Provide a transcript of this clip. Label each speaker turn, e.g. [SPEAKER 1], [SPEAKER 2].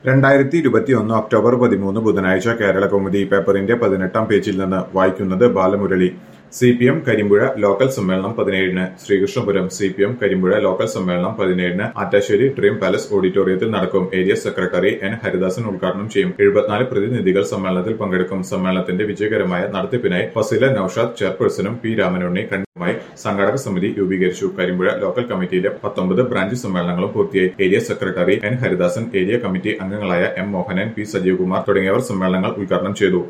[SPEAKER 1] രണ്ടായിരത്തി ഇരുപത്തിയൊന്ന് ഒക്ടോബർ പതിമൂന്ന് ബുധനാഴ്ച കേരള കൗമുദി പേപ്പറിന്റെ പതിനെട്ടാം പേജിൽ നിന്ന് വായിക്കുന്നത് Balamurali C P M Karimpuzha local സമ്മേളനം പതിനേഴിന് Sreekrishnapuram C P M Karimpuzha local സമ്മേളനം പതിനേഴിന് ആറ്റാശ്ശേരി ഡ്രീം പാലസ് ഓഡിറ്റോറിയത്തിൽ നടക്കും ഏരിയ സെക്രട്ടറി എൻ ഹരിദാസൻ ഉദ്ഘാടനം ചെയ്യും എഴുപത്തിനാല് പ്രതിനിധികൾ സമ്മേളനത്തിൽ പങ്കെടുക്കും സമ്മേളനത്തിന്റെ വിജയകരമായ നടത്തിപ്പിനായി ഫസീല നൌഷാദ് ചെയർപേഴ്സണും പി രാമനുണ്ണി കണ്ടുമായി സംഘാടക സമിതി രൂപീകരിച്ചു കരിമ്പുഴ ലോക്കൽ കമ്മിറ്റിയിലെ പത്തൊമ്പത് ബ്രാഞ്ച് സമ്മേളനങ്ങളും പൂർത്തിയായി area secretary N Haridasan area committee അംഗങ്ങളായ എം മോഹനൻ പി സജീവകുമാർ തുടങ്ങിയവർ സമ്മേളനങ്ങൾ ഉദ്ഘാടനം ചെയ്തു